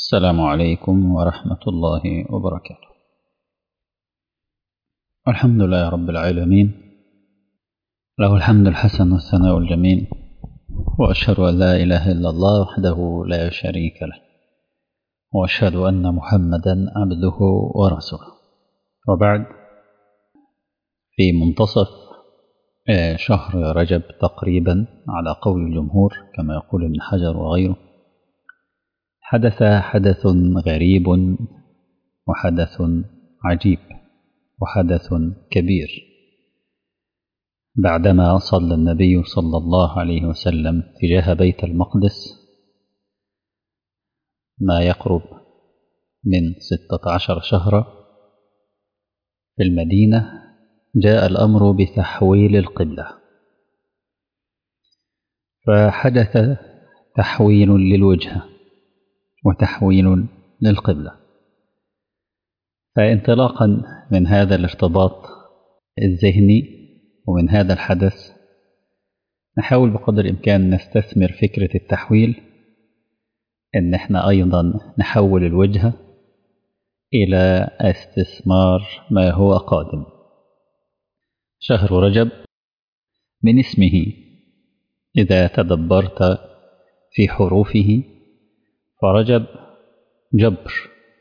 السلام عليكم ورحمة الله وبركاته الحمد لله رب العالمين له الحمد الحسن والثناء الجميل وأشهد أن لا إله إلا الله وحده لا شريك له وأشهد أن محمدا عبده ورسوله وبعد في منتصف شهر رجب تقريبا على قول الجمهور كما يقول ابن حجر وغيره حدث حدث غريب وحدث عجيب وحدث كبير بعدما صلى النبي صلى الله عليه وسلم تجاه بيت المقدس ما يقرب من ستة عشر شهرا في المدينة جاء الأمر بتحويل القبلة فحدث تحويل للوجهة وتحويل للقبلة فانطلاقا من هذا الارتباط الذهني ومن هذا الحدث نحاول بقدر الإمكان نستثمر فكرة التحويل إن احنا أيضا نحول الوجهة إلى استثمار ما هو قادم شهر رجب من اسمه إذا تدبرت في حروفه فرجب جبر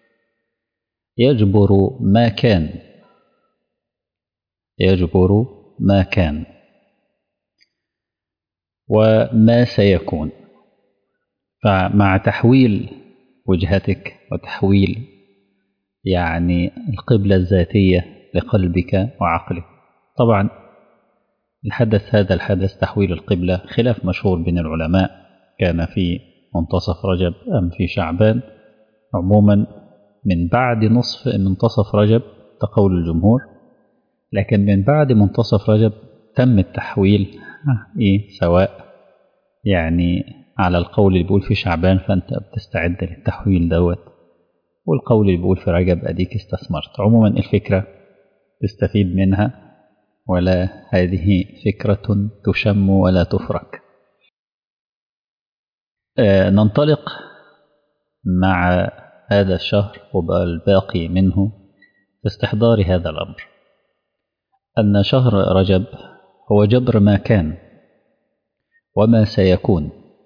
يجبر ما كان يجبر ما كان وما سيكون فمع تحويل وجهتك وتحويل يعني القبلة الذاتية لقلبك وعقلك طبعا الحدث هذا الحدث تحويل القبلة خلاف مشهور بين العلماء كان في منتصف رجب أم في شعبان عموما من بعد نصف منتصف رجب تقول الجمهور لكن من بعد منتصف رجب تم التحويل إيه سواء يعني على القول اللي بيقول في شعبان فأنت بتستعد للتحويل دوت والقول اللي بيقول في رجب أديك استثمرت عموما الفكرة تستفيد منها ولا هذه فكرة تشم ولا تفرك آه ننطلق مع هذا الشهر والباقي منه في استحضار هذا الأمر أن شهر رجب هو جبر ما كان وما سيكون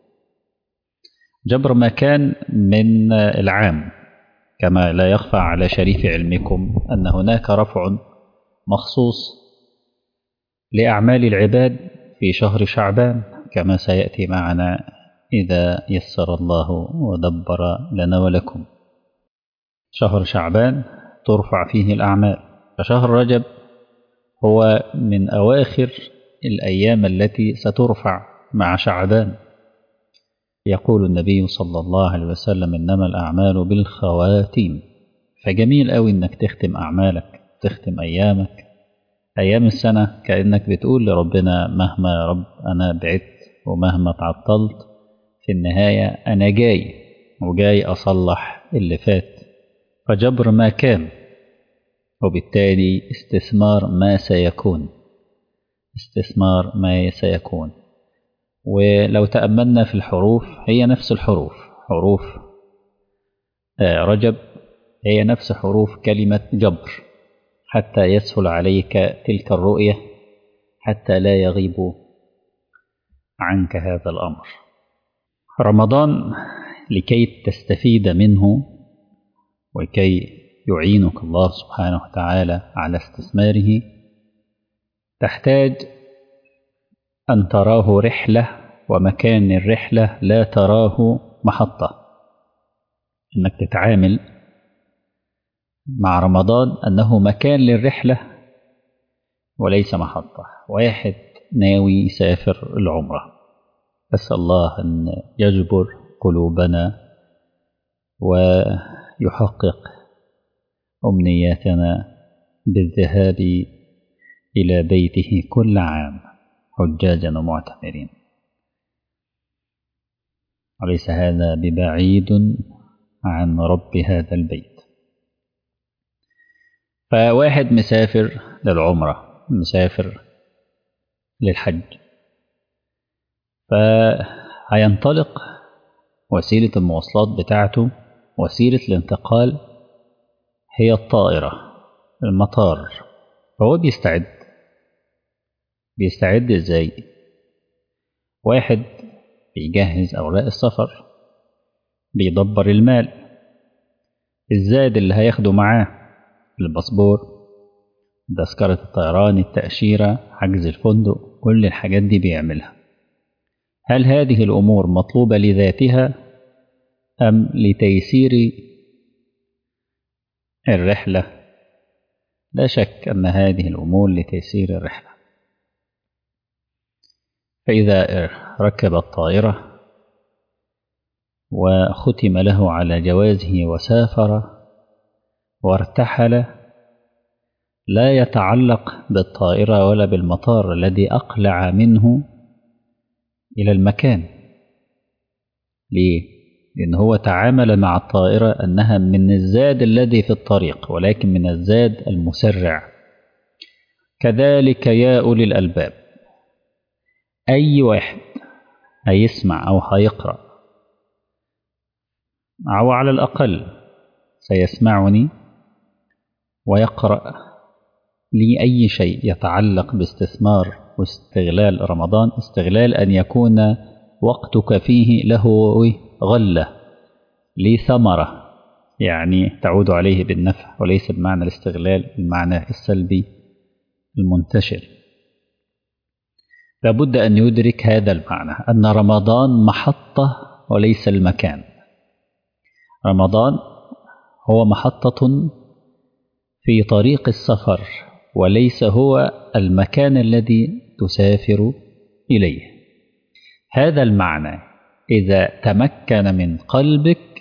جبر ما كان من العام كما لا يخفى على شريف علمكم أن هناك رفع مخصوص لأعمال العباد في شهر شعبان كما سيأتي معنا إذا يسر الله ودبر لنا ولكم شهر شعبان ترفع فيه الأعمال فشهر رجب هو من أواخر الأيام التي سترفع مع شعبان يقول النبي صلى الله عليه وسلم إنما الأعمال بالخواتيم فجميل قوي إنك تختم أعمالك تختم أيامك أيام السنة كأنك بتقول لربنا مهما يا رب أنا بعدت ومهما تعطلت في النهاية أنا جاي وجاي أصلح اللي فات فجبر ما كان وبالتالي استثمار ما سيكون استثمار ما سيكون ولو تأملنا في الحروف هي نفس الحروف حروف رجب هي نفس حروف كلمة جبر حتى يسهل عليك تلك الرؤية حتى لا يغيب عنك هذا الأمر رمضان لكي تستفيد منه وكي يعينك الله سبحانه وتعالى على استثماره تحتاج أن تراه رحلة ومكان الرحلة لا تراه محطة إنك تتعامل مع رمضان أنه مكان للرحلة وليس محطة واحد ناوي يسافر العمرة أسأل الله أن يجبر قلوبنا ويحقق أمنياتنا بالذهاب إلى بيته كل عام حجاجا ومعتمرين وليس هذا ببعيد عن رب هذا البيت فواحد مسافر للعمرة مسافر للحج فهينطلق وسيلة المواصلات بتاعته وسيلة الانتقال هي الطائرة المطار فهو بيستعد بيستعد ازاي واحد بيجهز أوراق السفر بيدبر المال الزاد اللي هياخده معاه الباسبور تذكرة الطيران التأشيرة حجز الفندق كل الحاجات دي بيعملها هل هذه الأمور مطلوبة لذاتها أم لتيسير الرحلة لا شك أن هذه الأمور لتيسير الرحلة فإذا ركب الطائرة وختم له على جوازه وسافر وارتحل لا يتعلق بالطائرة ولا بالمطار الذي أقلع منه إلى المكان ليه؟ لأن هو تعامل مع الطائرة أنها من الزاد الذي في الطريق ولكن من الزاد المسرع كذلك يا أولي الألباب أي واحد هيسمع أو هيقرأ أو على الأقل سيسمعني ويقرأ لي أي شيء يتعلق باستثمار واستغلال رمضان استغلال أن يكون وقتك فيه له غلة لي ثمرة يعني تعود عليه بالنفع وليس بمعنى الاستغلال المعنى السلبي المنتشر لابد أن يدرك هذا المعنى أن رمضان محطة وليس المكان رمضان هو محطة في طريق السفر وليس هو المكان الذي تسافر إليه هذا المعنى إذا تمكن من قلبك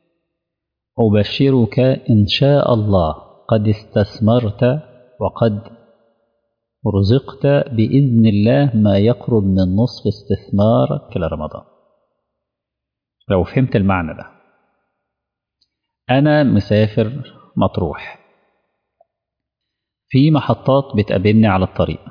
أبشرك إن شاء الله قد استثمرت وقد رزقت بإذن الله ما يقرب من نصف استثمارك لرمضان لو فهمت المعنى ده أنا مسافر مطروح في محطات بتقابلني على الطريق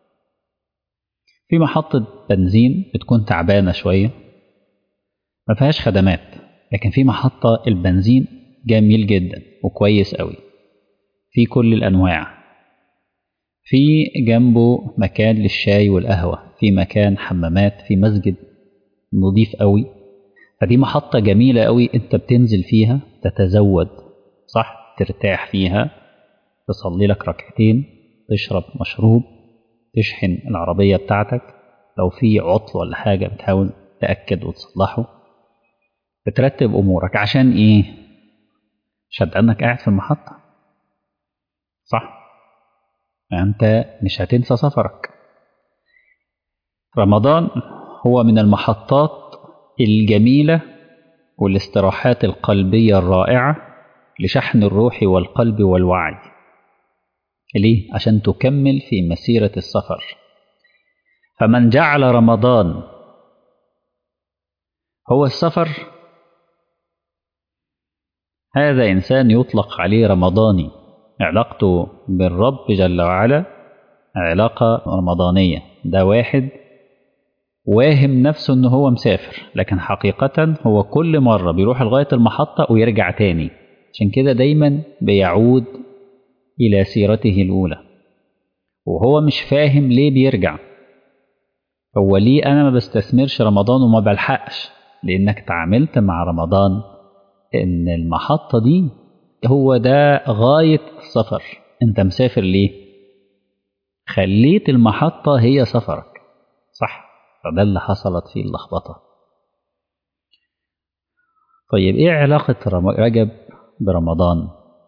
في محطة بنزين بتكون تعبانة شوية ما فيهاش خدمات لكن في محطة البنزين جميل جدا وكويس قوي في كل الأنواع في جنبه مكان للشاي والقهوة في مكان حمامات في مسجد نظيف قوي فدي محطة جميلة قوي انت بتنزل فيها تتزود صح ترتاح فيها تصلي لك ركعتين تشرب مشروب تشحن العربية بتاعتك لو في عطل ولا حاجة بتحاول تأكد وتصلحه بترتب أمورك عشان إيه؟ عشان أنك قاعد في المحطة صح؟ أنت مش هتنسى سفرك رمضان هو من المحطات الجميلة والاستراحات القلبية الرائعة لشحن الروح والقلب والوعي ليه؟ عشان تكمل في مسيرة السفر فمن جعل رمضان هو السفر هذا إنسان يطلق عليه رمضاني علاقته بالرب جل وعلا علاقة رمضانية ده واحد واهم نفسه إن هو مسافر لكن حقيقة هو كل مرة بيروح لغاية المحطة ويرجع تاني عشان كده دايما بيعود إلى سيرته الأولى وهو مش فاهم ليه بيرجع هو ليه أنا ما بستثمرش رمضان وما بلحقش لأنك تعاملت مع رمضان إن المحطة دي هو ده غاية السفر أنت مسافر ليه خليت المحطة هي سفرك صح فده اللي حصلت فيه اللخبطة طيب إيه علاقة رجب برمضان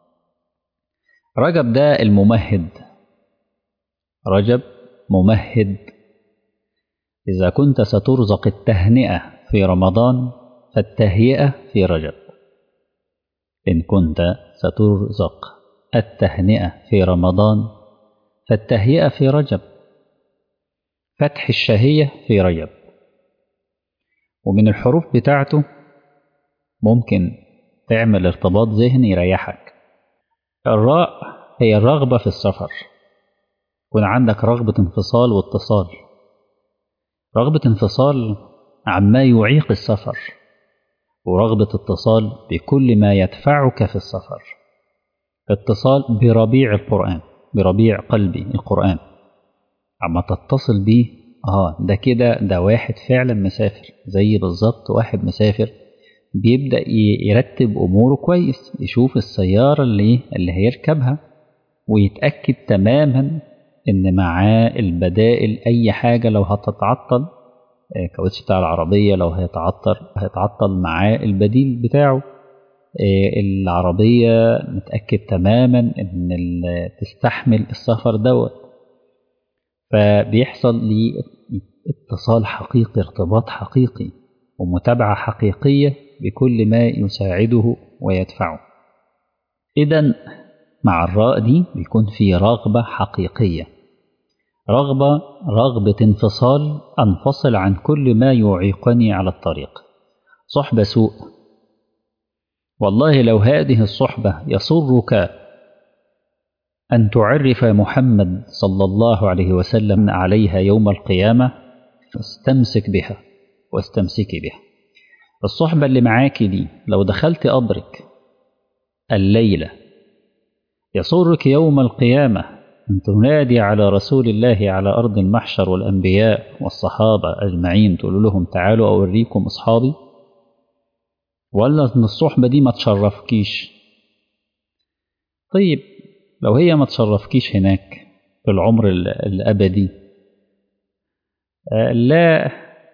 رجب ده الممهد رجب ممهد إذا كنت سترزق التهنئة في رمضان فالتهيئة في رجب إن كنت سترزق التهنئة في رمضان فالتهيئة في رجب فتح الشهية في رجب ومن الحروف بتاعته ممكن تعمل ارتباط ذهني يريحك الراء هي الرغبة في السفر يكون عندك رغبة انفصال واتصال رغبة انفصال عما يعيق السفر ورغبة اتصال بكل ما يدفعك في السفر اتصال بربيع القرآن بربيع قلبي القرآن عما تتصل بيه اه ده كده ده واحد فعلا مسافر زي بالظبط واحد مسافر بيبدأ يرتب أموره كويس يشوف السيارة اللي اللي هيركبها ويتأكد تماما إن معاه البدائل أي حاجة لو هتتعطل كاوتش بتاع العربية لو هيتعطل هيتعطل معاه البديل بتاعه العربية متأكد تماما إن تستحمل السفر دوت فبيحصل لي اتصال حقيقي ارتباط حقيقي ومتابعة حقيقية بكل ما يساعده ويدفعه إذا مع الراء دي بيكون في رغبة حقيقية رغبة رغبة انفصال أنفصل عن كل ما يعيقني على الطريق صحبة سوء والله لو هذه الصحبة يسرك أن تعرف محمد صلى الله عليه وسلم عليها يوم القيامة فاستمسك بها واستمسكي بها الصحبة اللي معاكي دي لو دخلت قبرك الليلة يسرك يوم القيامة أن تنادي على رسول الله على أرض المحشر والأنبياء والصحابة أجمعين تقول لهم تعالوا أوريكم أصحابي ولا أن الصحبة دي ما تشرفكيش طيب لو هي ما تشرفكيش هناك في العمر الأبدي لا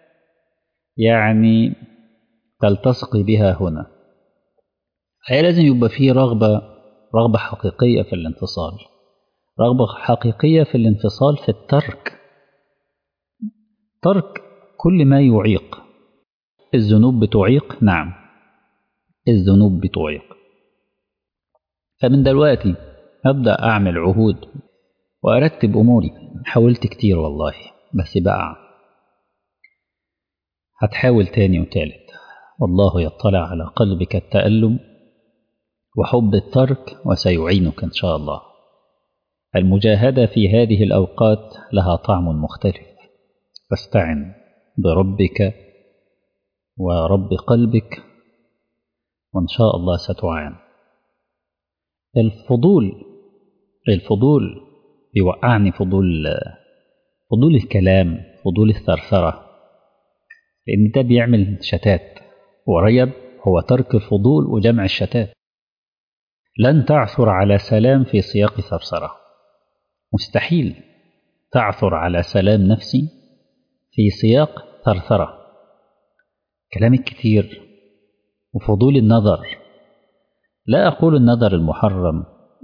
يعني تلتصقي بها هنا هي لازم يبقى فيه رغبة رغبة حقيقية في الانفصال رغبة حقيقية في الانفصال في الترك ترك كل ما يعيق الذنوب بتعيق نعم الذنوب بتعيق فمن دلوقتي أبدأ أعمل عهود وأرتب أموري حاولت كتير والله بس بقع هتحاول تاني وتالت والله يطلع على قلبك التألم وحب الترك وسيعينك إن شاء الله المجاهدة في هذه الأوقات لها طعم مختلف فاستعن بربك ورب قلبك وإن شاء الله ستعان الفضول الفضول بيوقعني فضول فضول الكلام فضول الثرثرة لأن ده بيعمل شتات وريب هو ترك الفضول وجمع الشتات لن تعثر على سلام في سياق ثرثرة مستحيل تعثر على سلام نفسي في سياق ثرثرة كلام الكثير وفضول النظر لا أقول النظر المحرم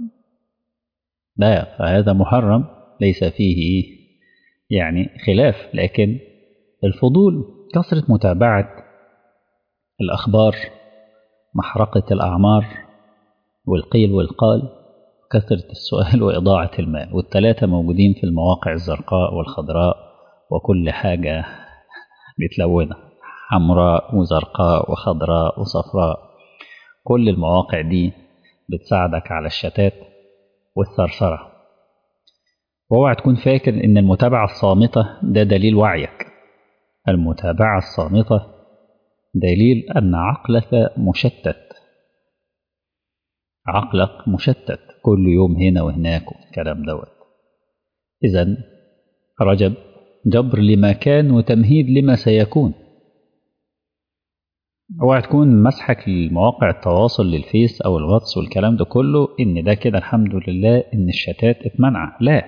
لا فهذا محرم ليس فيه يعني خلاف لكن الفضول كثرة متابعة الأخبار محرقة الأعمار والقيل والقال كثرة السؤال وإضاعة المال والثلاثة موجودين في المواقع الزرقاء والخضراء وكل حاجة متلونة حمراء وزرقاء وخضراء وصفراء كل المواقع دي بتساعدك على الشتات والثرثرة واوعى تكون فاكر ان المتابعة الصامتة ده دليل وعيك المتابعة الصامتة دليل ان عقلك مشتت عقلك مشتت كل يوم هنا وهناك والكلام دوت اذا رجب جبر لما كان وتمهيد لما سيكون اوعى تكون مسحك لمواقع التواصل للفيس او الواتس والكلام ده كله ان ده كده الحمد لله ان الشتات اتمنع لا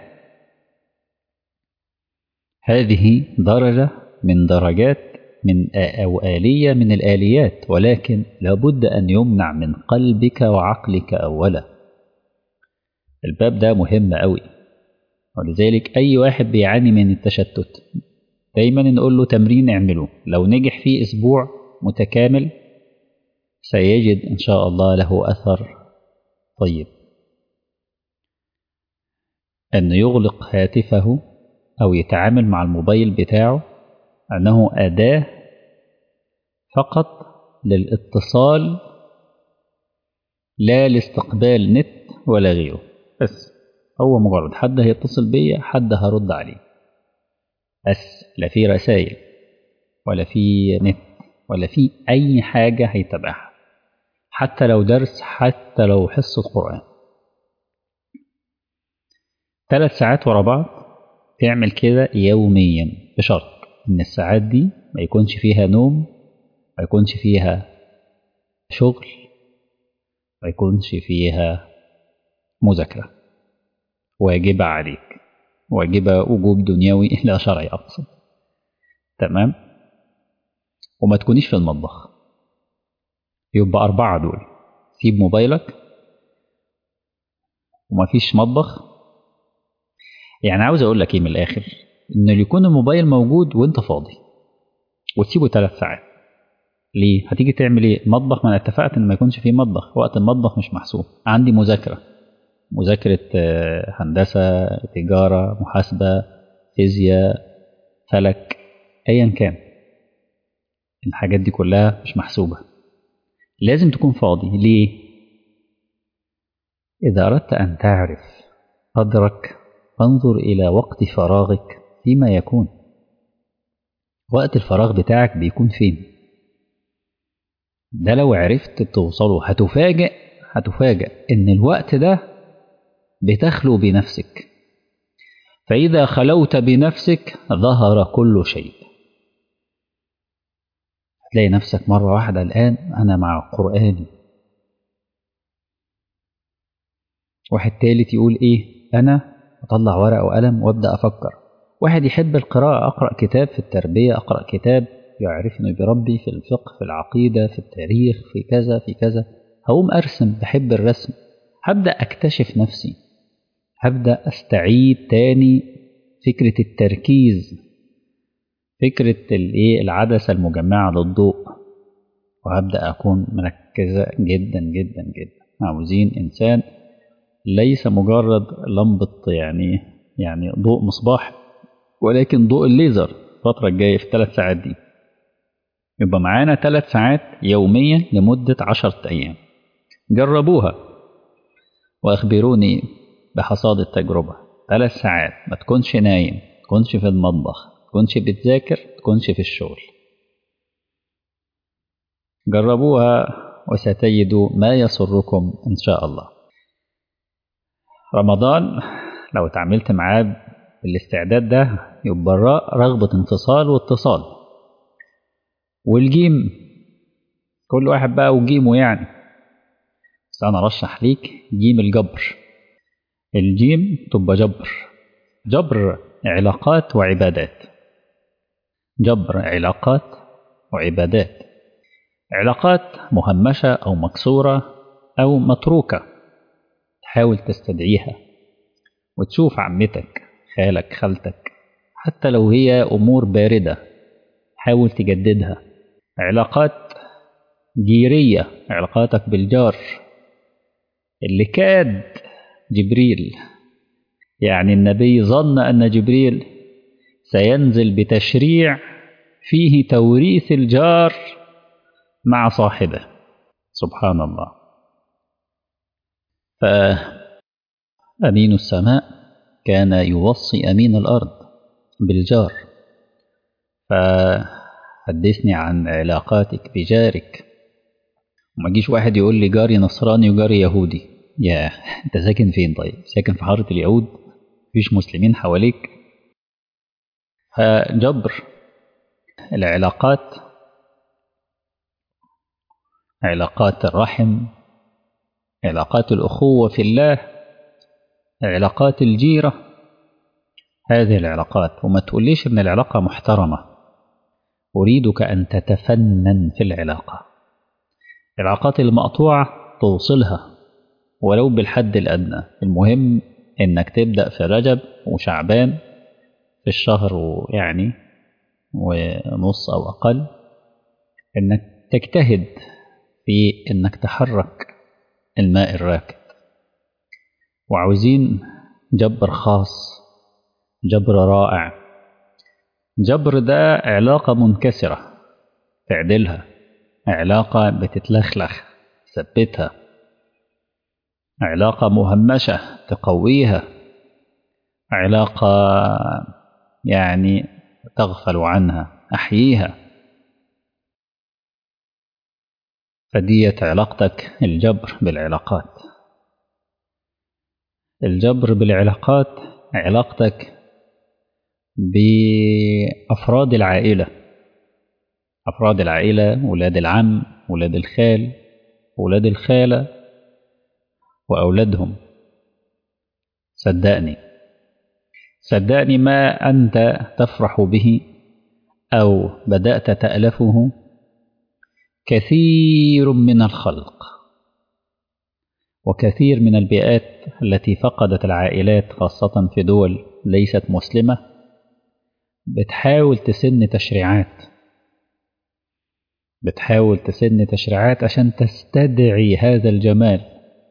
هذه درجة من درجات من أو آلية من الآليات ولكن لابد أن يمنع من قلبك وعقلك أولا الباب ده مهم أوي ولذلك أي واحد بيعاني من التشتت دايما نقول له تمرين اعمله لو نجح فيه أسبوع متكامل سيجد إن شاء الله له أثر طيب أن يغلق هاتفه أو يتعامل مع الموبايل بتاعه أنه أداة فقط للاتصال لا لاستقبال نت ولا غيره بس هو مجرد حد هيتصل بيا حد هرد عليه بس لا في رسائل ولا في نت ولا في أي حاجة هيتابعها حتى لو درس حتى لو حصة قرآن ثلاث ساعات ورا بعض تعمل كده يوميا بشرط إن الساعات دي ما يكونش فيها نوم ما يكونش فيها شغل ما يكونش فيها مذاكرة واجبة عليك واجبة وجوب دنيوي لا شرعي أقصد تمام وما تكونيش في المطبخ يبقى أربعة دول سيب موبايلك وما فيش مطبخ يعني عاوز أقول لك إيه من الآخر إن يكون الموبايل موجود وأنت فاضي وتسيبه ثلاث ساعات ليه؟ هتيجي تعمل ايه؟ مطبخ ما انا اتفقت ان ما يكونش فيه مطبخ، وقت المطبخ مش محسوب، عندي مذاكرة مذاكرة هندسة، تجارة، محاسبة، فيزياء، فلك، أيا كان. الحاجات دي كلها مش محسوبة. لازم تكون فاضي، ليه؟ إذا أردت أن تعرف قدرك فانظر إلى وقت فراغك فيما يكون. وقت الفراغ بتاعك بيكون فين؟ ده لو عرفت توصله هتفاجئ هتفاجئ ان الوقت ده بتخلو بنفسك فإذا خلوت بنفسك ظهر كل شيء هتلاقي نفسك مرة واحدة الآن أنا مع قرآني واحد تالت يقول إيه أنا أطلع ورقة وقلم وأبدأ أفكر واحد يحب القراءة أقرأ كتاب في التربية أقرأ كتاب يعرفني بربي في الفقه في العقيدة في التاريخ في كذا في كذا هقوم أرسم بحب الرسم هبدأ أكتشف نفسي هبدأ أستعيد تاني فكرة التركيز فكرة الإيه العدسة المجمعة للضوء وهبدأ أكون مركزة جدا جدا جدا عاوزين إنسان ليس مجرد لمبة يعني يعني ضوء مصباح ولكن ضوء الليزر الفترة الجاية في الثلاث ساعات دي يبقى معانا ثلاث ساعات يوميا لمدة عشرة أيام جربوها وأخبروني بحصاد التجربة ثلاث ساعات ما تكونش نايم ما تكونش في المطبخ ما تكونش بتذاكر ما تكونش في الشغل جربوها وستجدوا ما يسركم إن شاء الله رمضان لو اتعاملت معاه بالاستعداد ده يبقى الراء رغبة انفصال واتصال والجيم كل واحد بقى وجيمه يعني بس أنا أرشح ليك جيم الجبر الجيم تبقى جبر جبر علاقات وعبادات جبر علاقات وعبادات علاقات مهمشة أو مكسورة أو متروكة تحاول تستدعيها وتشوف عمتك خالك خالتك حتى لو هي أمور باردة حاول تجددها علاقات جيرية علاقاتك بالجار اللي كاد جبريل يعني النبي ظن أن جبريل سينزل بتشريع فيه توريث الجار مع صاحبه سبحان الله فأمين السماء كان يوصي أمين الأرض بالجار فحدثني عن علاقاتك بجارك وما جيش واحد يقول لي جاري نصراني وجاري يهودي يا انت ساكن فين طيب ساكن في حارة اليهود مفيش مسلمين حواليك فجبر العلاقات علاقات الرحم علاقات الأخوة في الله علاقات الجيرة هذه العلاقات وما تقوليش إن العلاقة محترمة أريدك أن تتفنن في العلاقة العلاقات المقطوعة توصلها ولو بالحد الأدنى المهم إنك تبدأ في رجب وشعبان في الشهر يعني ونص أو أقل إنك تجتهد في إنك تحرك الماء الراكد وعاوزين جبر خاص جبر رائع جبر ده علاقة منكسرة تعدلها علاقة بتتلخلخ ثبتها علاقة مهمشة تقويها علاقة يعني تغفل عنها أحييها فديت علاقتك الجبر بالعلاقات الجبر بالعلاقات علاقتك بأفراد العائلة أفراد العائلة ولاد العم ولاد الخال ولاد الخالة وأولادهم صدقني صدقني ما أنت تفرح به أو بدأت تألفه كثير من الخلق وكثير من البيئات التي فقدت العائلات خاصة في دول ليست مسلمة بتحاول تسن تشريعات بتحاول تسن تشريعات عشان تستدعي هذا الجمال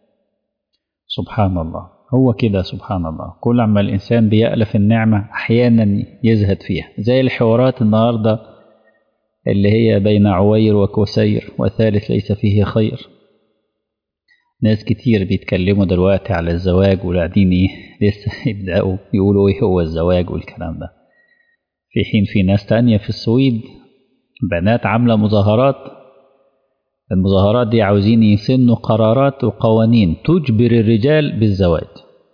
سبحان الله هو كده سبحان الله كل عما الإنسان بيألف النعمة أحيانا يزهد فيها زي الحوارات النهاردة اللي هي بين عوير وكسير والثالث ليس فيه خير ناس كتير بيتكلموا دلوقتي على الزواج وقاعدين ايه لسه يبدأوا يقولوا ايه هو الزواج والكلام ده في حين في ناس تانية في السويد بنات عاملة مظاهرات المظاهرات دي عاوزين يسنوا قرارات وقوانين تجبر الرجال بالزواج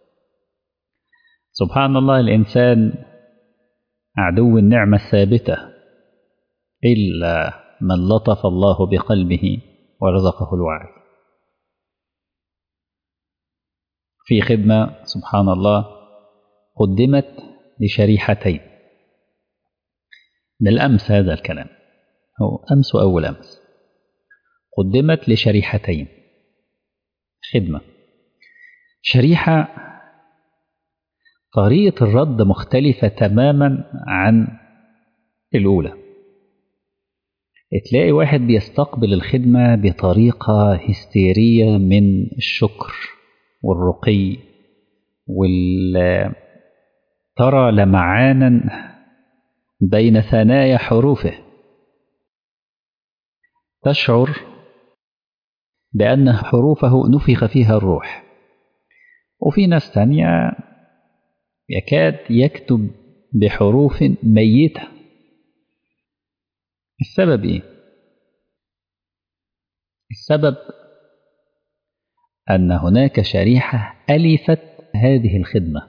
سبحان الله الإنسان عدو النعمة الثابتة إلا من لطف الله بقلبه ورزقه الوعي في خدمة سبحان الله قدمت لشريحتين بالأمس هذا الكلام هو أمس وأول أمس قدمت لشريحتين خدمة شريحة طريقة الرد مختلفة تماما عن الأولى تلاقي واحد بيستقبل الخدمة بطريقة هستيرية من الشكر والرقي وال ترى لمعانا بين ثنايا حروفه تشعر بأن حروفه نفخ فيها الروح وفي ناس تانية يكاد يكتب بحروف ميتة السبب إيه؟ السبب أن هناك شريحة ألفت هذه الخدمة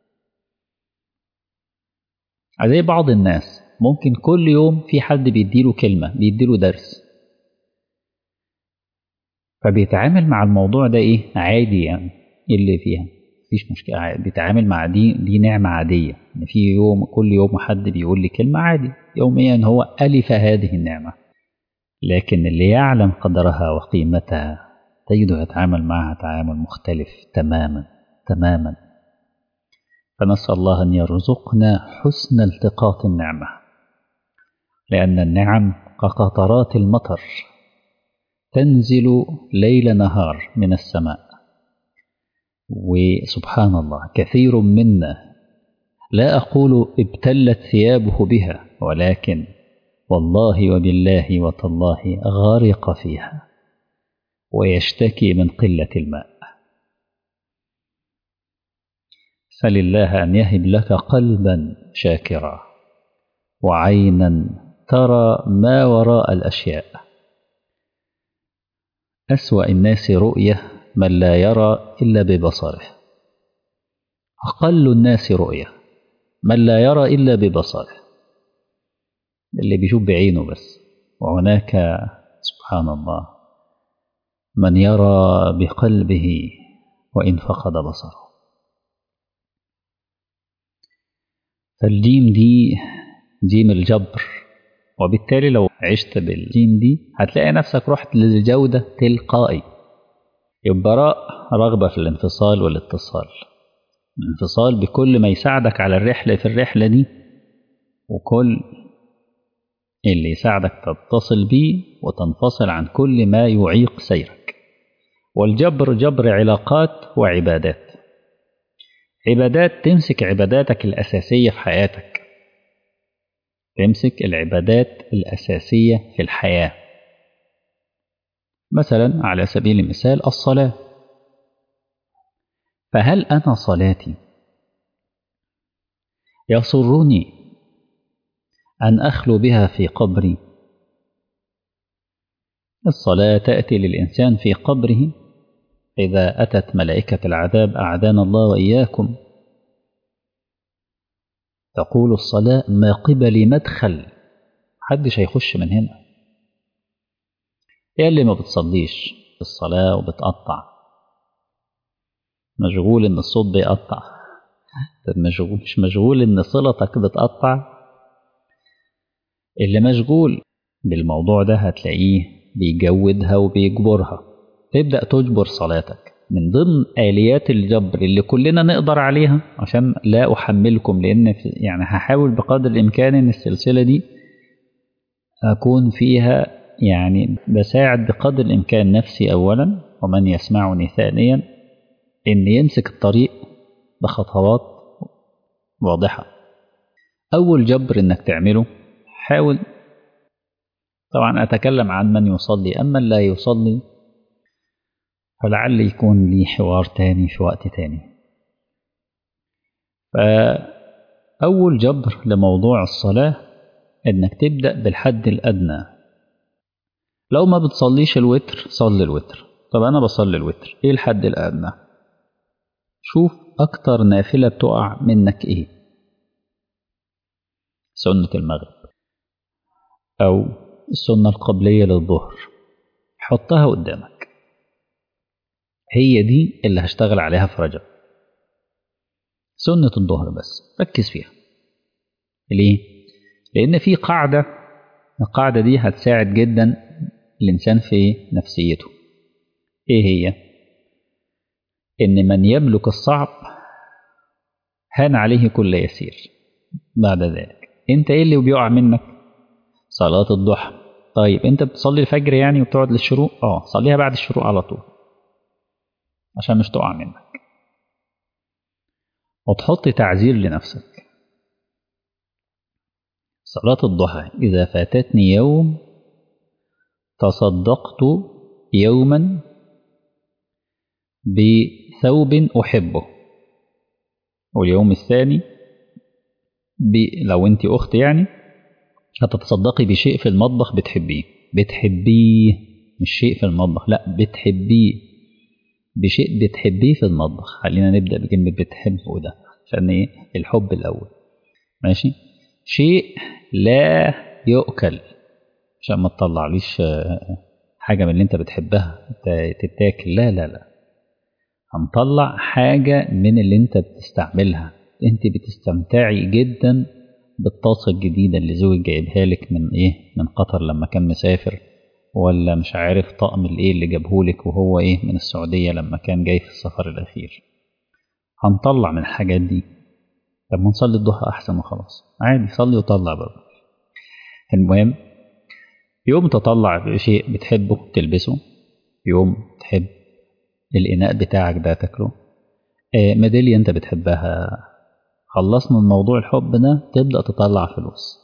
زي بعض الناس ممكن كل يوم في حد بيديله كلمة بيديله درس فبيتعامل مع الموضوع ده ايه عادي يعني ايه اللي فيها مفيش مشكلة عادي. بيتعامل مع دي دي نعمة عادية ان في يوم كل يوم حد بيقول لي كلمة عادي يوميا هو ألف هذه النعمة لكن اللي يعلم قدرها وقيمتها تجده يتعامل معها تعامل مختلف تماما تماما فنسأل الله أن يرزقنا حسن التقاط النعمة لأن النعم كقطرات المطر تنزل ليل نهار من السماء وسبحان الله كثير منا لا أقول ابتلت ثيابه بها ولكن والله وبالله وتالله غرق فيها ويشتكي من قلة الماء سل الله أن يهب لك قلبا شاكرا وعينا ترى ما وراء الأشياء أسوأ الناس رؤية من لا يرى إلا ببصره أقل الناس رؤية من لا يرى إلا ببصره اللي بيشوف بعينه بس وهناك سبحان الله من يرى بقلبه وإن فقد بصره فالجيم دي جيم الجبر وبالتالي لو عشت بالجيم دي هتلاقي نفسك رحت للجودة تلقائي يبقى راء رغبة في الانفصال والاتصال الانفصال بكل ما يساعدك على الرحلة في الرحلة دي وكل اللي يساعدك تتصل بيه وتنفصل عن كل ما يعيق سيرك والجبر جبر علاقات وعبادات عبادات تمسك عباداتك الأساسية في حياتك تمسك العبادات الأساسية في الحياة مثلا على سبيل المثال الصلاة فهل أنا صلاتي يسرني أن أخلو بها في قبري الصلاة تأتي للإنسان في قبره إذا أتت ملائكة العذاب أعدانا الله وإياكم تقول الصلاة ما قبل مدخل محدش هيخش من هنا ايه اللي ما بتصليش الصلاة وبتقطع مشغول ان الصوت بيقطع طب مشغول مش مشغول ان صلتك بتقطع اللي مشغول بالموضوع ده هتلاقيه بيجودها وبيجبرها تبدأ تجبر صلاتك من ضمن آليات الجبر اللي كلنا نقدر عليها عشان لا أحملكم لأن يعني هحاول بقدر الإمكان إن السلسلة دي أكون فيها يعني بساعد بقدر الإمكان نفسي أولا ومن يسمعني ثانيا إن يمسك الطريق بخطوات واضحة أول جبر إنك تعمله حاول طبعا أتكلم عن من يصلي أما لا يصلي فلعل يكون لي حوار تاني في وقت تاني فأول جبر لموضوع الصلاة إنك تبدأ بالحد الأدنى لو ما بتصليش الوتر صلي الوتر طب أنا بصلي الوتر إيه الحد الأدنى شوف أكتر نافلة بتقع منك إيه سنة المغرب أو السنة القبلية للظهر حطها قدامك هي دي اللي هشتغل عليها في رجب سنة الظهر بس ركز فيها ليه؟ لأن في قاعدة القاعدة دي هتساعد جدا الإنسان في نفسيته إيه هي؟ إن من يملك الصعب هان عليه كل يسير بعد ذلك أنت إيه اللي بيقع منك؟ صلاة الضحى طيب أنت بتصلي الفجر يعني وبتقعد للشروق؟ آه صليها بعد الشروق على طول عشان مش تقع منك وتحط تعزير لنفسك صلاة الضحى إذا فاتتني يوم تصدقت يوما بثوب أحبه واليوم الثاني ب... لو أنت أخت يعني هتتصدقي بشيء في المطبخ بتحبيه بتحبيه مش شيء في المطبخ لا بتحبيه بشيء بتحبيه في المطبخ خلينا نبدأ بكلمة بتحبه ده عشان ايه الحب الأول ماشي شيء لا يؤكل عشان ما تطلعليش حاجة من اللي انت بتحبها تتاكل لا لا لا هنطلع حاجة من اللي انت بتستعملها انت بتستمتعي جدا بالطاسة الجديدة اللي زوجك جايبها لك من ايه من قطر لما كان مسافر ولا مش عارف طقم الايه اللي جابهولك وهو ايه من السعودية لما كان جاي في السفر الأخير هنطلع من الحاجات دي طب ما نصلي الضحى أحسن وخلاص عادي صلي وطلع برضه المهم يوم تطلع شيء بتحبه تلبسه يوم تحب الإناء بتاعك ده تاكله آه ميدالية أنت بتحبها خلصنا من موضوع الحب ده تبدأ تطلع فلوس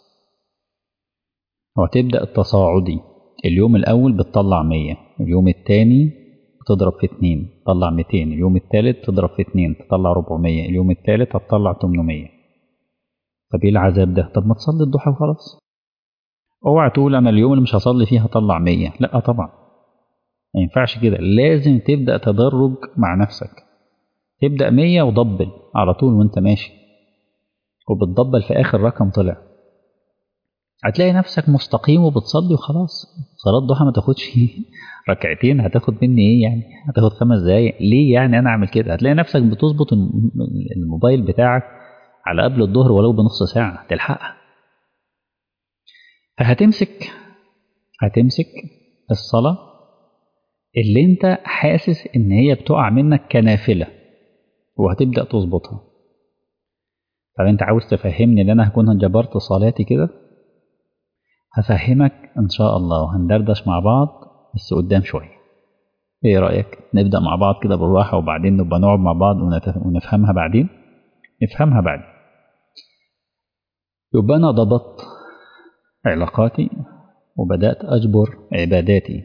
وتبدأ التصاعدي اليوم الأول بتطلع مية اليوم التاني بتضرب في اتنين تطلع ميتين اليوم التالت تضرب في اتنين تطلع ربعمية اليوم التالت هتطلع تمنمية طب ايه العذاب ده طب ما تصلي الضحى وخلاص اوعى تقول انا اليوم اللي مش هصلي فيه هطلع مية لا طبعا ما ينفعش كده لازم تبدأ تدرج مع نفسك تبدأ مية وضبل على طول وانت ماشي وبتضبل في آخر رقم طلع هتلاقي نفسك مستقيم وبتصلي وخلاص صلاة ضحى ما تاخدش ركعتين هتاخد مني ايه يعني هتاخد خمس دقايق ليه يعني انا اعمل كده هتلاقي نفسك بتظبط الموبايل بتاعك على قبل الظهر ولو بنص ساعة تلحقها فهتمسك هتمسك الصلاة اللي انت حاسس ان هي بتقع منك كنافلة وهتبدأ تظبطها طب انت عاوز تفهمني ان انا هكون جبرت صلاتي كده هفهمك ان شاء الله وهندردش مع بعض بس قدام شوية ايه رأيك نبدأ مع بعض كده بالراحة وبعدين نبقى نقعد مع بعض ونفهمها بعدين نفهمها بعدين يبقى انا ضبطت علاقاتي وبدأت أجبر عباداتي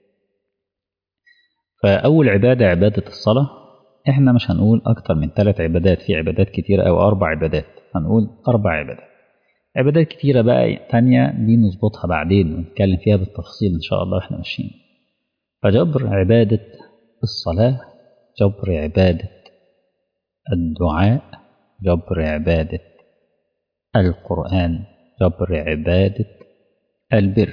فأول عبادة عبادة الصلاة إحنا مش هنقول أكتر من ثلاث عبادات في عبادات كتيرة أو أربع عبادات هنقول أربع عبادات عبادات كتيرة بقى تانية دي نظبطها بعدين ونتكلم فيها بالتفصيل إن شاء الله إحنا ماشيين فجبر عبادة الصلاة جبر عبادة الدعاء جبر عبادة القرآن جبر عبادة البر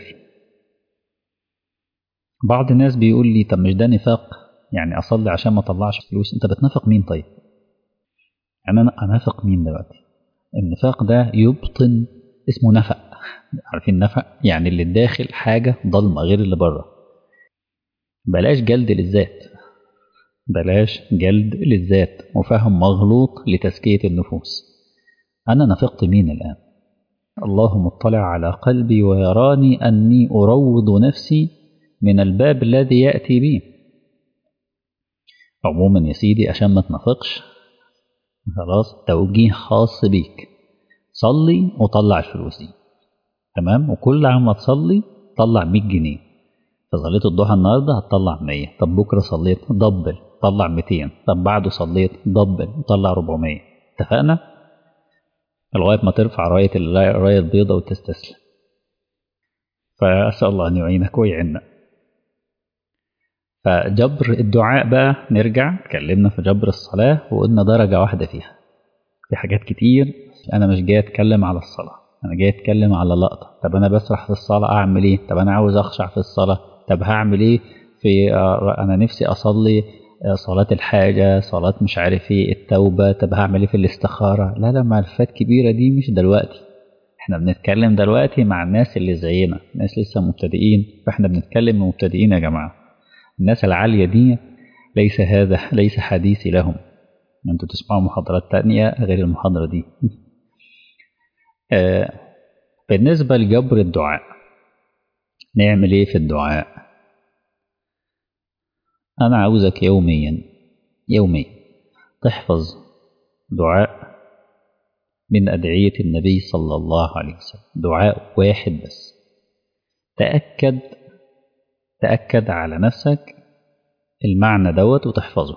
بعض الناس بيقول لي طب مش ده نفاق يعني أصلي عشان ما أطلعش فلوس أنت بتنافق مين طيب يعني أنا أنافق مين دلوقتي النفاق ده يبطن اسمه نفق عارفين نفق يعني اللي داخل حاجة ضلمة غير اللي بره بلاش جلد للذات بلاش جلد للذات وفهم مغلوط لتزكية النفوس أنا نفقت مين الآن الله مطلع على قلبي ويراني أني أروض نفسي من الباب الذي يأتي به عموما يا سيدي عشان ما تنفقش خلاص توجيه خاص بيك صلي وطلع الفلوس دي تمام وكل عام ما تصلي طلع 100 جنيه فصليت الضحى النهارده هتطلع 100 طب بكره صليت دبل طلع 200 طب بعده صليت دبل طلع 400 اتفقنا لغايه ما ترفع رايه الرايه البيضاء وتستسلم فاسال الله ان يعينك ويعيننا فجبر الدعاء بقى نرجع اتكلمنا في جبر الصلاه وقلنا درجه واحده فيها في حاجات كتير انا مش جاي اتكلم على الصلاه انا جاي اتكلم على لقطه طب انا بسرح في الصلاه اعمل ايه طب انا عاوز اخشع في الصلاه طب هعمل ايه في انا نفسي اصلي صلاة الحاجة صلاة مش عارف ايه التوبة طب هعمل ايه في الاستخارة لا لا معرفات كبيرة دي مش دلوقتي احنا بنتكلم دلوقتي مع الناس اللي زينا ناس لسه مبتدئين فاحنا بنتكلم مبتدئين يا جماعة الناس العالية دي ليس هذا ليس حديثي لهم انتوا تسمعوا محاضرات تانية غير المحاضرة دي آه بالنسبة لجبر الدعاء نعمل ايه في الدعاء أنا عاوزك يوميا يوميا تحفظ دعاء من أدعية النبي صلى الله عليه وسلم دعاء واحد بس تأكد تأكد على نفسك المعنى دوت وتحفظه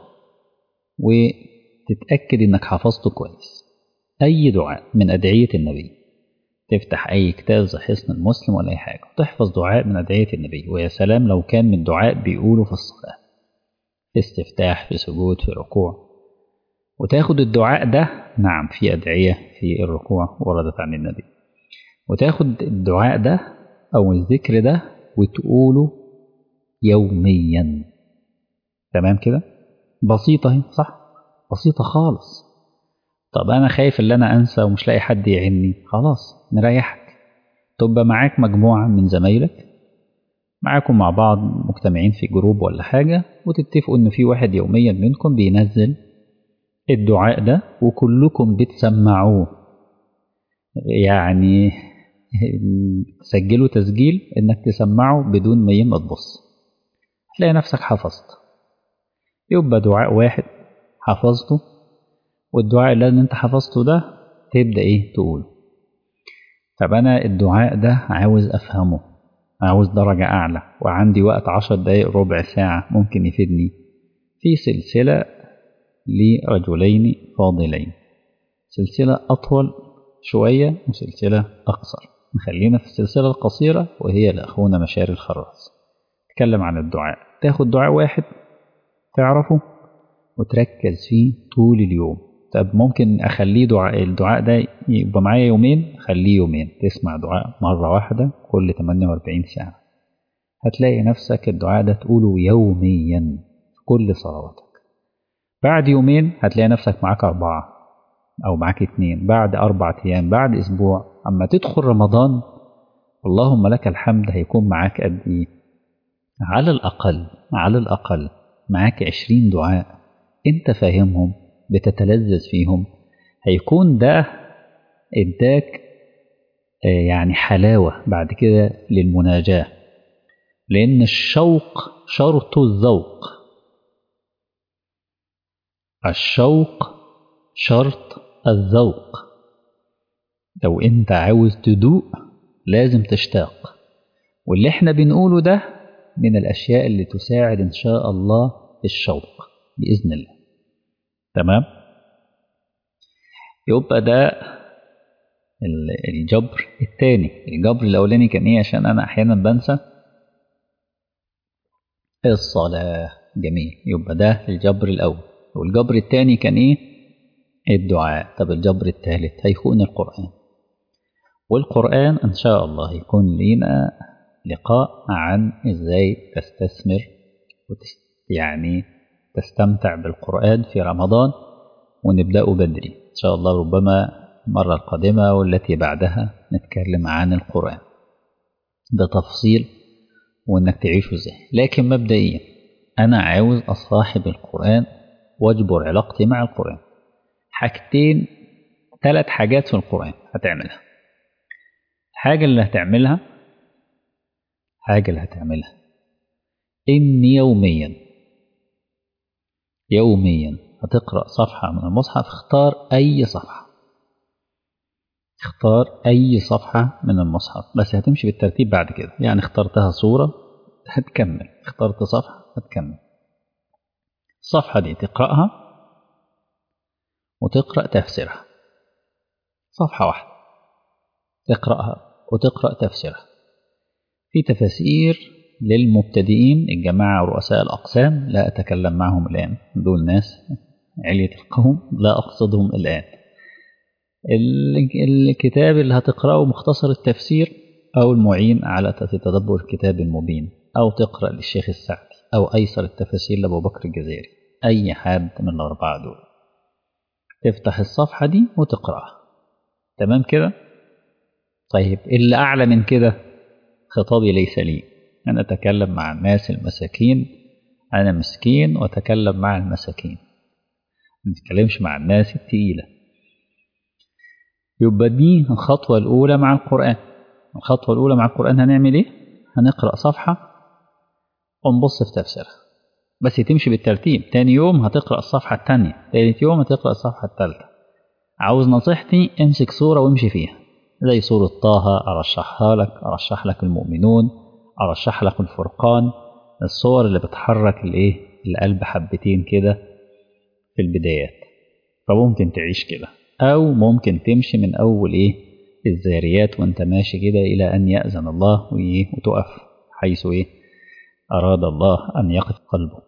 وتتأكد إنك حفظته كويس أي دعاء من أدعية النبي تفتح أي كتاب زي حصن المسلم ولا أي حاجة تحفظ دعاء من أدعية النبي ويا سلام لو كان من دعاء بيقوله في الصلاة في استفتاح في سجود في ركوع وتاخد الدعاء ده نعم في أدعية في الركوع وردت عن النبي وتاخد الدعاء ده أو الذكر ده وتقوله يوميا تمام كده بسيطة اهي صح بسيطة خالص طب أنا خايف إن أنا أنسى ومش لاقي حد يعني خلاص نريحك تبقى معاك مجموعة من زمايلك معاكم مع بعض مجتمعين في جروب ولا حاجة وتتفقوا إن في واحد يوميا منكم بينزل الدعاء ده وكلكم بتسمعوه يعني سجلوا تسجيل إنك تسمعه بدون ما يما تبص تلاقي نفسك حفظت يبقى دعاء واحد حفظته والدعاء اللي انت حفظته ده تبدأ ايه تقوله طب انا الدعاء ده عاوز افهمه عاوز درجة اعلى وعندي وقت عشر دقايق ربع ساعة ممكن يفيدني في سلسلة لرجلين فاضلين سلسلة اطول شوية وسلسلة اقصر نخلينا في السلسلة القصيرة وهي لأخونا مشاري الخراز تكلم عن الدعاء تاخد دعاء واحد تعرفه وتركز فيه طول اليوم طب ممكن اخليه دعاء الدعاء ده يبقى معايا يومين خليه يومين تسمع دعاء مرة واحدة كل 48 ساعة هتلاقي نفسك الدعاء ده تقوله يوميا في كل صلواتك بعد يومين هتلاقي نفسك معاك أربعة أو معاك اتنين بعد أربعة أيام بعد أسبوع أما تدخل رمضان اللهم لك الحمد هيكون معاك قد إيه على الأقل على الأقل معاك عشرين دعاء أنت فاهمهم بتتلذذ فيهم هيكون ده اداك يعني حلاوة بعد كده للمناجاة لأن الشوق شرط الذوق الشوق شرط الذوق لو انت عاوز تدوق لازم تشتاق واللي احنا بنقوله ده من الأشياء اللي تساعد إن شاء الله في الشوق بإذن الله تمام يبقى ده الجبر الثاني الجبر الأولاني كان إيه عشان أنا أحيانا بنسى الصلاة جميل يبقى ده الجبر الأول والجبر الثاني كان إيه الدعاء طب الجبر الثالث هيكون القرآن والقرآن إن شاء الله يكون لينا لقاء عن إزاي تستثمر يعني تستمتع بالقرآن في رمضان ونبدأه بدري إن شاء الله ربما المرة القادمة والتي بعدها نتكلم عن القرآن بتفصيل وإنك تعيشه إزاي لكن مبدئيا أنا عاوز أصاحب القرآن واجبر علاقتي مع القرآن حاجتين ثلاث حاجات في القرآن هتعملها الحاجة اللي هتعملها حاجة اللي هتعملها إن يوميا يوميا هتقرأ صفحة من المصحف اختار أي صفحة اختار أي صفحة من المصحف بس هتمشي بالترتيب بعد كده يعني اخترتها صورة هتكمل اخترت صفحة هتكمل الصفحة دي تقرأها وتقرأ تفسيرها صفحة واحدة تقرأها وتقرأ تفسيرها في تفاسير للمبتدئين الجماعة ورؤساء الأقسام لا أتكلم معهم الآن دول ناس علية القوم لا أقصدهم الآن الكتاب اللي هتقرأه مختصر التفسير أو المعين على تدبر الكتاب المبين أو تقرأ للشيخ السعدي أو أيسر التفاسير لأبو بكر الجزيري أي حد من الأربعة دول تفتح الصفحة دي وتقرأها تمام كده طيب اللي أعلى من كده خطابي ليس لي أنا أتكلم مع الناس المساكين أنا مسكين وأتكلم مع المساكين ما نتكلمش مع الناس التقيلة يبقى دي الخطوة الأولى مع القرآن الخطوة الأولى مع القرآن هنعمل إيه؟ هنقرأ صفحة ونبص في تفسيرها بس تمشي بالترتيب تاني يوم هتقرأ الصفحة التانية تالت يوم هتقرأ الصفحة التالتة عاوز نصيحتي امسك صورة وامشي فيها زي سورة طه أرشحها لك أرشح لك المؤمنون أرشح لك الفرقان الصور اللي بتحرك الإيه القلب حبتين كده في البدايات فممكن تعيش كده أو ممكن تمشي من أول إيه الذاريات وأنت ماشي كده إلى أن يأذن الله وإيه وتقف حيث إيه أراد الله أن يقف قلبك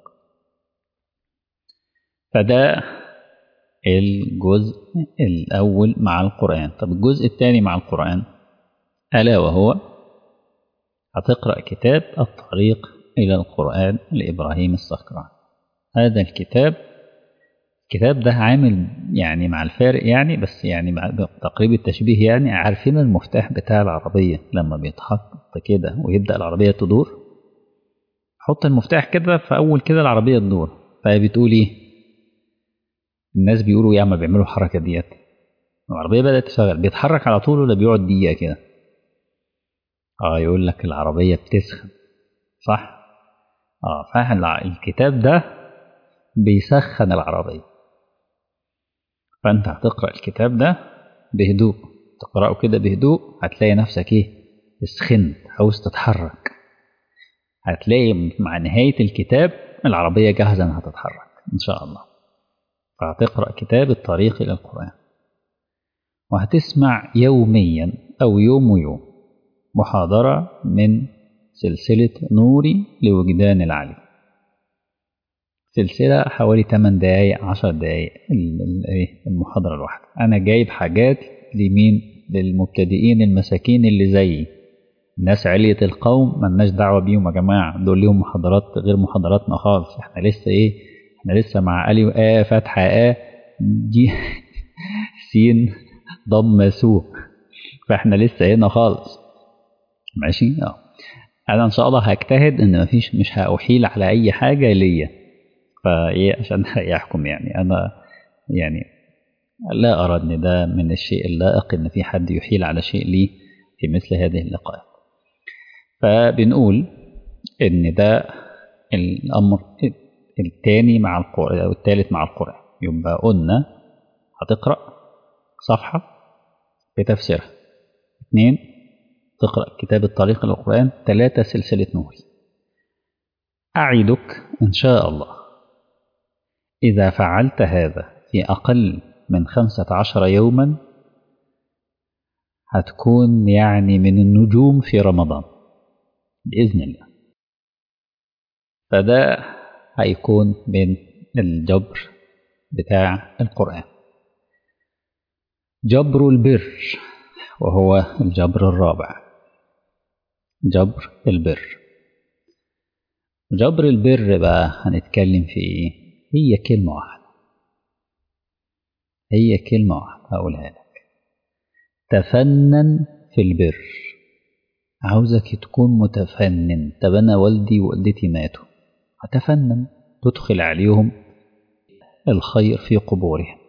فده الجزء الأول مع القرآن طب الجزء الثاني مع القرآن ألا وهو هتقرأ كتاب الطريق إلى القرآن لإبراهيم الصخراني هذا الكتاب الكتاب ده عامل يعني مع الفارق يعني بس يعني مع تقريب التشبيه يعني عارفين المفتاح بتاع العربية لما بيتحط كده ويبدأ العربية تدور حط المفتاح كده في أول كده العربية تدور فبتقول إيه الناس بيقولوا يا ما بيعملوا الحركة ديت العربية بدأت تشتغل بيتحرك على طول ولا بيقعد دقيقة كده اه يقول لك العربية بتسخن صح اه فالكتاب ده بيسخن العربية فانت هتقرأ الكتاب ده بهدوء تقرأه كده بهدوء هتلاقي نفسك ايه سخنت عاوز تتحرك هتلاقي مع نهاية الكتاب العربية جاهزة انها تتحرك ان شاء الله فهتقرأ كتاب الطريق إلى القرآن وهتسمع يوميا أو يوم ويوم محاضرة من سلسلة نوري لوجدان العلي سلسلة حوالي 8 دقايق 10 دقايق المحاضرة الواحدة أنا جايب حاجات لمين للمبتدئين المساكين اللي زيي الناس علية القوم ملناش دعوة بيهم يا جماعة دول ليهم محاضرات غير محاضراتنا خالص احنا لسه ايه احنا لسه مع ألي وآ فتحة آ دي سين ضم سو فاحنا لسه هنا خالص ماشي اه انا ان شاء الله هجتهد ان مفيش مش هأحيل على اي حاجة ليا فايه عشان يحكم يعني انا يعني لا ارى ان ده من الشيء اللائق ان في حد يحيل على شيء لي في مثل هذه اللقاءات فبنقول ان ده الامر الثاني مع القرآن أو الثالث مع القرآن يبقى قلنا هتقرأ صفحة بتفسيرها اثنين تقرأ كتاب الطريق للقرآن ثلاثة سلسلة نوري أعدك إن شاء الله إذا فعلت هذا في أقل من خمسة عشر يوما هتكون يعني من النجوم في رمضان بإذن الله فده هيكون من الجبر بتاع القرآن جبر البر وهو الجبر الرابع جبر البر جبر البر بقى هنتكلم في ايه هي كلمة واحدة هي كلمة واحدة هقولها لك تفنن في البر عاوزك تكون متفنن طب انا والدي ووالدتي ماتوا هتفنن تدخل عليهم الخير في قبورهم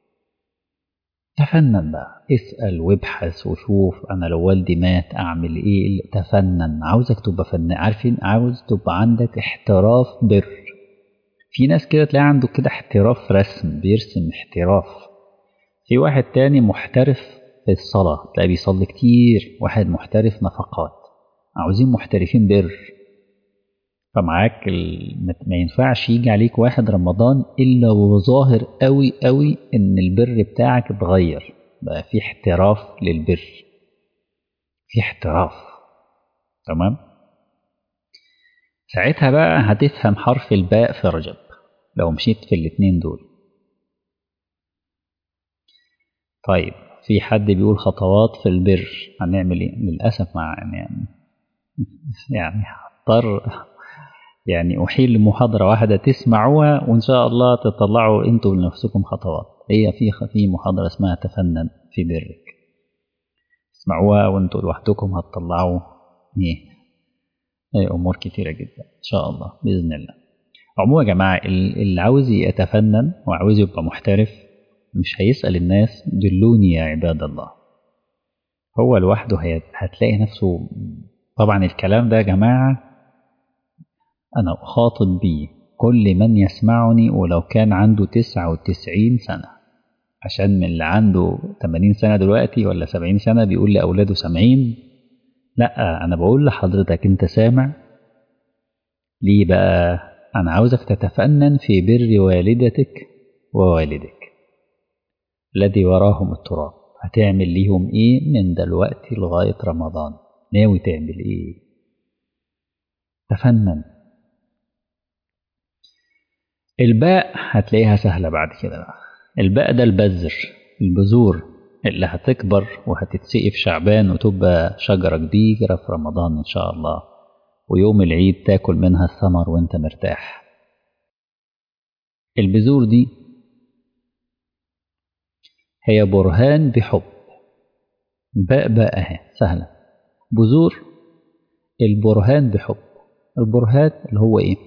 تفنن بقى اسأل وابحث وشوف أنا لو والدي مات أعمل إيه تفنن عاوزك تبقى فنان عارفين عاوز تبقى عندك احتراف بر في ناس كده تلاقي عنده كده احتراف رسم بيرسم احتراف في واحد تاني محترف في الصلاة تلاقيه بيصلي كتير واحد محترف نفقات عاوزين محترفين بر فمعاك ال... ما ينفعش يجي عليك واحد رمضان إلا وظاهر قوي قوي إن البر بتاعك اتغير بقى في احتراف للبر في احتراف تمام ساعتها بقى هتفهم حرف الباء في رجب لو مشيت في الاتنين دول طيب في حد بيقول خطوات في البر هنعمل ايه للأسف مع يعني يعني هضطر يعني أحيل محاضرة واحدة تسمعوها وإن شاء الله تطلعوا أنتم لنفسكم خطوات هي في في محاضرة اسمها تفنن في برك اسمعوها وأنتم لوحدكم هتطلعوا إيه إيه أمور كتيرة جدا إن شاء الله بإذن الله عموما يا جماعة اللي عاوز يتفنن وعاوز يبقى محترف مش هيسأل الناس دلوني يا عباد الله هو لوحده هتلاقي نفسه طبعا الكلام ده يا جماعة أنا أخاطب بيه كل من يسمعني ولو كان عنده تسعة وتسعين سنة عشان من اللي عنده تمانين سنة دلوقتي ولا سبعين سنة بيقول لأولاده سامعين لا أنا بقول لحضرتك أنت سامع ليه بقى أنا عاوزك تتفنن في بر والدتك ووالدك الذي وراهم التراب هتعمل ليهم إيه من دلوقتي لغاية رمضان ناوي تعمل إيه تفنن الباء هتلاقيها سهلة بعد كده بقى الباء ده البذر البذور اللي هتكبر وهتتسقي في شعبان وتبقى شجرة كبيرة في رمضان إن شاء الله ويوم العيد تاكل منها الثمر وانت مرتاح البذور دي هي برهان بحب باء باء اهي سهلة بذور البرهان بحب البرهان اللي هو ايه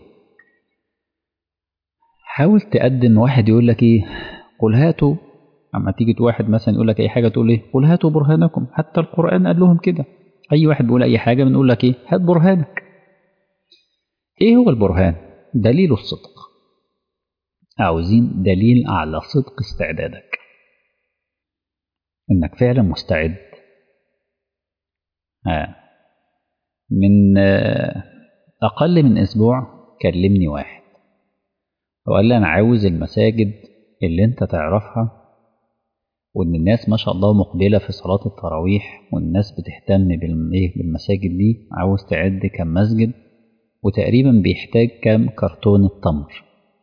حاول تقدم واحد يقول لك ايه قل هاتوا اما تيجي واحد مثلا يقول لك اي حاجه تقول ايه قل هاتوا برهانكم حتى القران قال لهم كده اي واحد بيقول اي حاجه بنقول لك ايه هات برهانك ايه هو البرهان دليل الصدق عاوزين دليل على صدق استعدادك انك فعلا مستعد آه. من آه اقل من اسبوع كلمني واحد وقال لي انا عاوز المساجد اللي انت تعرفها وان الناس ما شاء الله مقبله في صلاه التراويح والناس بتهتم بالمساجد دي عاوز تعد كم مسجد وتقريبا بيحتاج كام كرتون التمر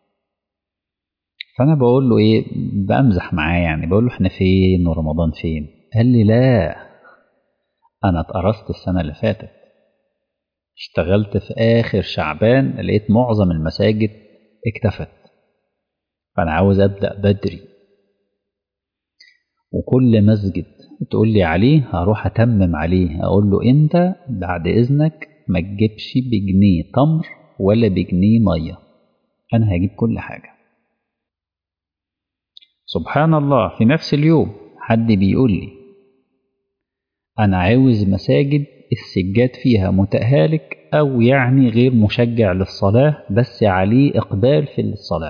فانا بقول له ايه بمزح معاه يعني بقول له احنا فين ورمضان فين قال لي لا انا اتقرصت السنه اللي فاتت اشتغلت في اخر شعبان لقيت معظم المساجد اكتفت فانا عاوز ابدا بدري وكل مسجد تقول لي عليه هروح اتمم عليه اقول له انت بعد اذنك ما تجيبش بجنيه تمر ولا بجنيه ميه انا هجيب كل حاجه سبحان الله في نفس اليوم حد بيقول لي انا عاوز مساجد السجاد فيها متهالك او يعني غير مشجع للصلاه بس عليه اقبال في الصلاه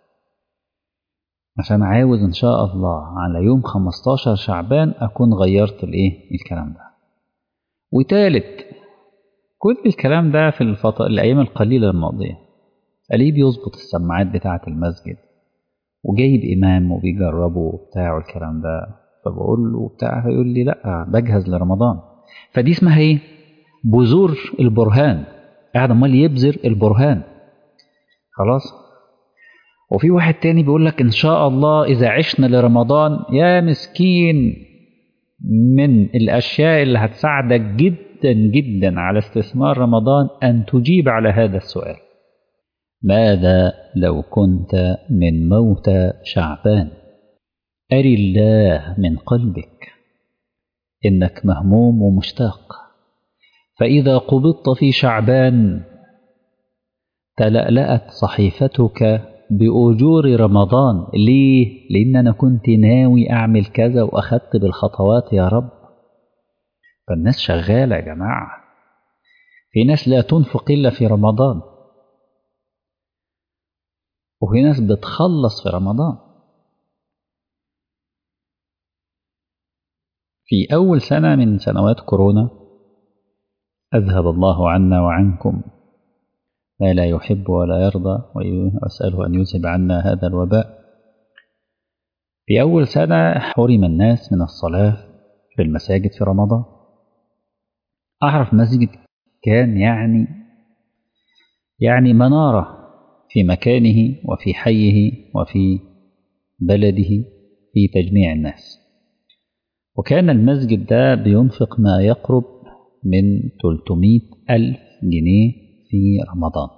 عشان عاوز ان شاء الله على يوم 15 شعبان اكون غيرت الايه الكلام ده وتالت كل الكلام ده في الفترة الأيام القليلة الماضية قليل بيظبط السماعات بتاعة المسجد وجايب إمام وبيجربه وبتاع والكلام ده فبقول له بتاع فيقول لي لأ بجهز لرمضان فدي اسمها إيه؟ بذور البرهان قاعد أمال يبذر البرهان خلاص وفي واحد تاني بيقول لك إن شاء الله إذا عشنا لرمضان يا مسكين من الأشياء اللي هتساعدك جدا جدا على استثمار رمضان أن تجيب على هذا السؤال ماذا لو كنت من موتى شعبان أري الله من قلبك إنك مهموم ومشتاق فإذا قبضت في شعبان تلألأت صحيفتك بأجور رمضان ليه؟ لأن أنا كنت ناوي أعمل كذا وأخدت بالخطوات يا رب فالناس شغالة يا جماعة في ناس لا تنفق إلا في رمضان وفي ناس بتخلص في رمضان في أول سنة من سنوات كورونا أذهب الله عنا وعنكم ما لا يحب ولا يرضى وأسأله أن يذهب عنا هذا الوباء في أول سنة حرم الناس من الصلاة في المساجد في رمضان أعرف مسجد كان يعني يعني منارة في مكانه وفي حيه وفي بلده في تجميع الناس وكان المسجد ده بينفق ما يقرب من 300 ألف جنيه في رمضان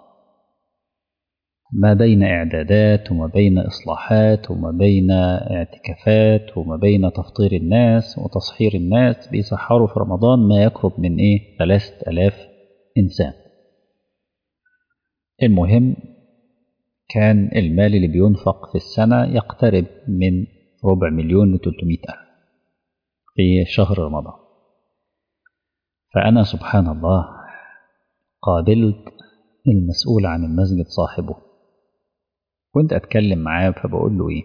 ما بين إعدادات وما بين إصلاحات وما بين اعتكافات وما بين تفطير الناس وتصحير الناس بيسحروا في رمضان ما يقرب من إيه ثلاثة ألاف إنسان المهم كان المال اللي بينفق في السنة يقترب من ربع مليون لتلتمائة ألف في شهر رمضان فأنا سبحان الله قابلت المسؤول عن المسجد صاحبه كنت أتكلم معاه فبقول له إيه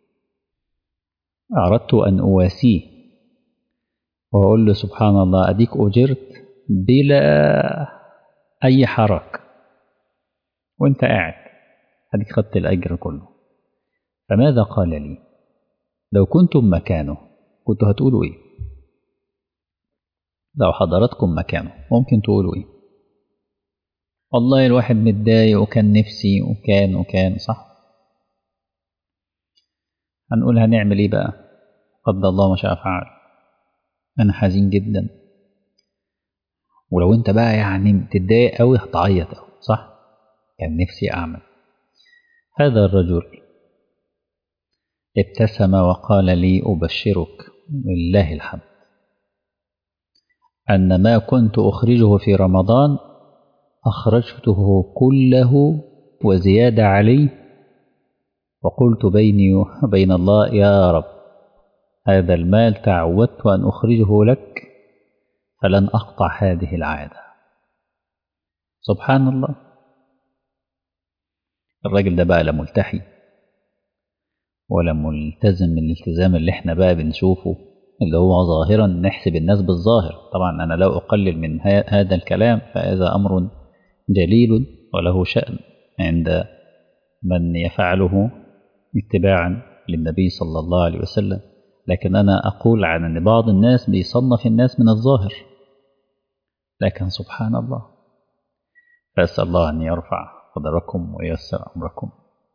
أردت أن أواسيه وأقول له سبحان الله أديك أجرت بلا أي حرج وأنت قاعد أديك خدت الأجر كله فماذا قال لي لو كنتم مكانه كنتوا هتقولوا إيه لو حضراتكم مكانه ممكن تقولوا إيه والله الواحد متضايق وكان نفسي وكان وكان صح هنقول هنعمل ايه بقى قدر الله ما شاء فعل انا حزين جدا ولو انت بقى يعني بتتضايق قوي هتعيط قوي صح كان نفسي اعمل هذا الرجل ابتسم وقال لي ابشرك لله الحمد ان ما كنت اخرجه في رمضان أخرجته كله وزيادة عليه وقلت بيني وبين الله يا رب هذا المال تعودت أن أخرجه لك فلن أقطع هذه العادة سبحان الله الراجل ده بقى لا ملتحي ولا ملتزم الالتزام اللي احنا بقى بنشوفه اللي هو ظاهرا نحسب الناس بالظاهر طبعا أنا لا أقلل من هذا الكلام فهذا أمر جليل وله شأن عند من يفعله اتباعا للنبي صلى الله عليه وسلم لكن أنا أقول عن أن بعض الناس بيصنف الناس من الظاهر لكن سبحان الله فأسأل الله أن يرفع قدركم وييسر أمركم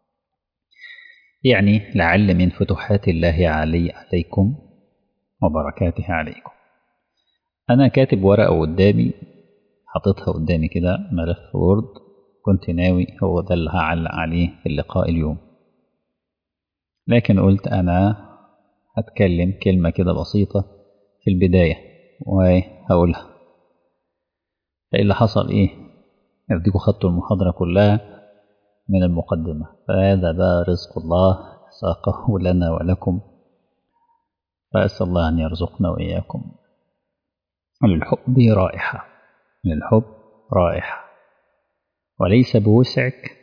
يعني لعل من فتوحات الله علي عليكم وبركاته عليكم أنا كاتب ورقة قدامي حاططها قدامي كده ملف وورد كنت ناوي هو ده اللي هعلق عليه في اللقاء اليوم لكن قلت أنا هتكلم كلمة كده بسيطة في البداية وهقولها فإيه اللي حصل إيه يرديكوا خدتوا المحاضرة كلها من المقدمة فهذا بقى رزق الله ساقه لنا ولكم فأسأل الله أن يرزقنا وإياكم للحب رائحة للحب رائحة وليس بوسعك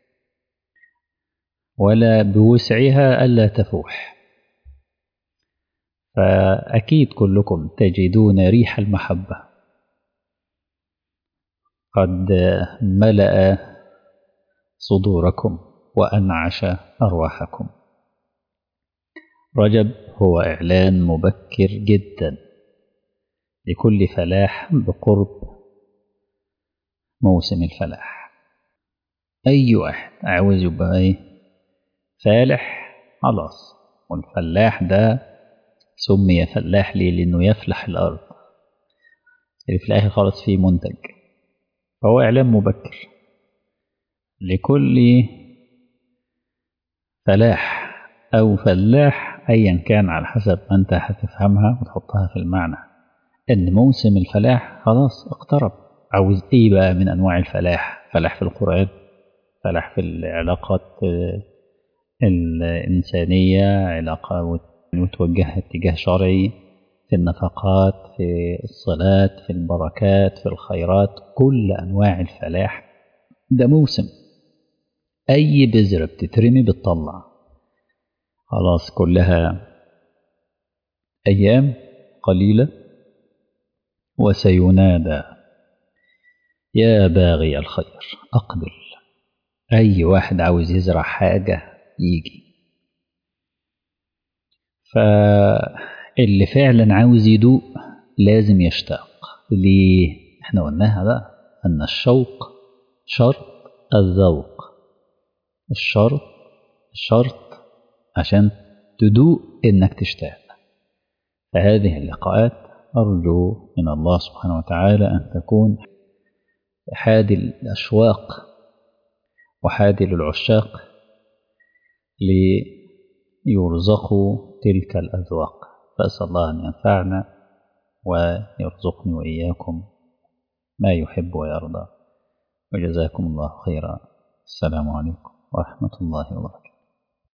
ولا بوسعها ألا تفوح فأكيد كلكم تجدون ريح المحبة قد ملأ صدوركم وأنعش أرواحكم رجب هو إعلان مبكر جدا لكل فلاح بقرب موسم الفلاح أي واحد عاوز يبقى إيه فالح خلاص والفلاح ده سمي فلاح ليه لأنه يفلح الأرض اللي في الآخر خالص فيه منتج فهو إعلام مبكر لكل فلاح أو فلاح أيا كان على حسب ما أنت هتفهمها وتحطها في المعنى إن موسم الفلاح خلاص اقترب عاوز إيه بقى من أنواع الفلاح فلاح في القرآن فلاح في العلاقات الإنسانية علاقة متوجهة اتجاه شرعي في النفقات في الصلاة في البركات في الخيرات كل أنواع الفلاح ده موسم أي بذرة بتترمي بتطلع خلاص كلها أيام قليلة وسينادى يا باغي الخير أقبل أي واحد عاوز يزرع حاجة يجي فاللي فعلا عاوز يدوق لازم يشتاق ليه احنا قلناها بقى أن الشوق شرط الذوق الشرط الشرط عشان تدوق انك تشتاق فهذه اللقاءات أرجو من الله سبحانه وتعالى أن تكون حادي الأشواق وحادي للعشاق ليرزقوا تلك الأذواق فأسأل الله أن ينفعنا ويرزقني وإياكم ما يحب ويرضى وجزاكم الله خيرا السلام عليكم ورحمة الله وبركاته